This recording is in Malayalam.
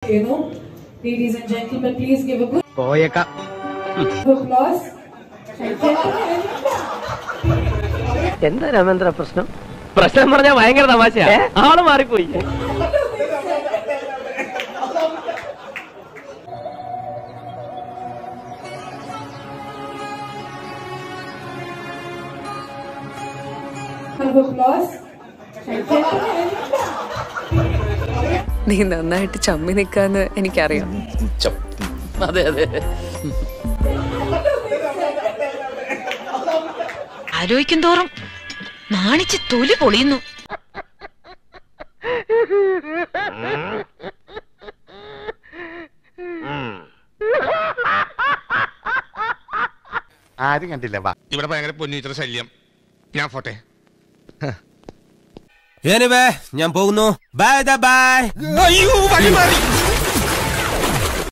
ചെയ്യുന്നു Ladies and gentlemen, please give a good പോയേക്കാം applause. എന്താ രാമേന്ദ്ര പ്രശ്നം പ്രശ്നം പറഞ്ഞാൽ ഭയങ്കര തമാശ ആള് മാറിപ്പോയി Round of applause. നീ നന്നായിട്ട് ചമ്മി നിൽക്കാന്ന് എനിക്കറിയാം അതെ അതെ ആലോചിക്കും തോറും നാണിച്ച് തൊലി പൊളിയുന്നു ആരും കണ്ടില്ല വാ ഇവിടെ ഭയങ്കര പൊന്നീറ്റർ ശല്യം ഞാൻ പോട്ടെ ഞാൻ പോകുന്നു ബൈ ബൈ അയ്യോ വഴി മാറി